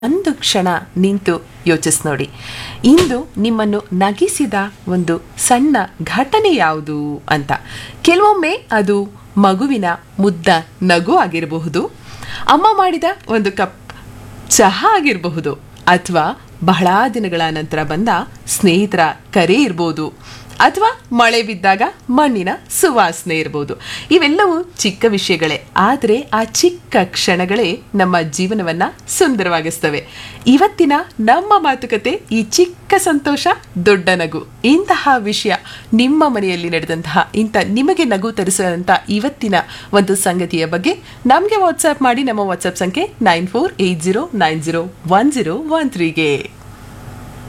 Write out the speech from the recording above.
ಒಂದು ಕ್ಷಣ ನಿಂತು ಯೋಚಿಸ್ ನೋಡಿ ಇಂದು ನಿಮ್ಮನ್ನು ನಗಿಸಿದ ಒಂದು ಸಣ್ಣ ಘಟನೆ ಯಾವುದು ಅಂತ ಕೆಲವೊಮ್ಮೆ ಅದು ಮಗುವಿನ ಮುದ್ದ ನಗು ಆಗಿರಬಹುದು ಅಮ್ಮ ಮಾಡಿದ ಒಂದು ಕಪ್ ಚಹಾ ಆಗಿರಬಹುದು ಅಥವಾ ಬಹಳ ದಿನಗಳ ನಂತರ ಬಂದ ಸ್ನೇಹಿತರ ಕರೆ ಇರ್ಬೋದು ಅಥವಾ ಮಳೆ ಬಿದ್ದಾಗ ಮಣ್ಣಿನ ಸುವಾಸನೆ ಇರ್ಬೋದು ಇವೆಲ್ಲವೂ ಚಿಕ್ಕ ವಿಷಯಗಳೇ ಆದರೆ ಆ ಚಿಕ್ಕ ಕ್ಷಣಗಳೇ ನಮ್ಮ ಜೀವನವನ್ನ ಸುಂದರವಾಗಿಸ್ತವೆ ಇವತ್ತಿನ ನಮ್ಮ ಮಾತುಕತೆ ಈ ಚಿಕ್ಕ ಸಂತೋಷ ದೊಡ್ಡ ನಗು ಇಂತಹ ವಿಷಯ ನಿಮ್ಮ ಮನೆಯಲ್ಲಿ ನಡೆದಂತಹ ಇಂಥ ನಿಮಗೆ ನಗು ತರಿಸುವಂಥ ಇವತ್ತಿನ ಒಂದು ಸಂಗತಿಯ ಬಗ್ಗೆ ನಮಗೆ ವಾಟ್ಸ್ಆ್ಯಪ್ ಮಾಡಿ ನಮ್ಮ ವಾಟ್ಸ್ಆ್ಯಪ್ ಸಂಖ್ಯೆ nine four eight zero nine zero one zero one ತ್ರೀಗೆ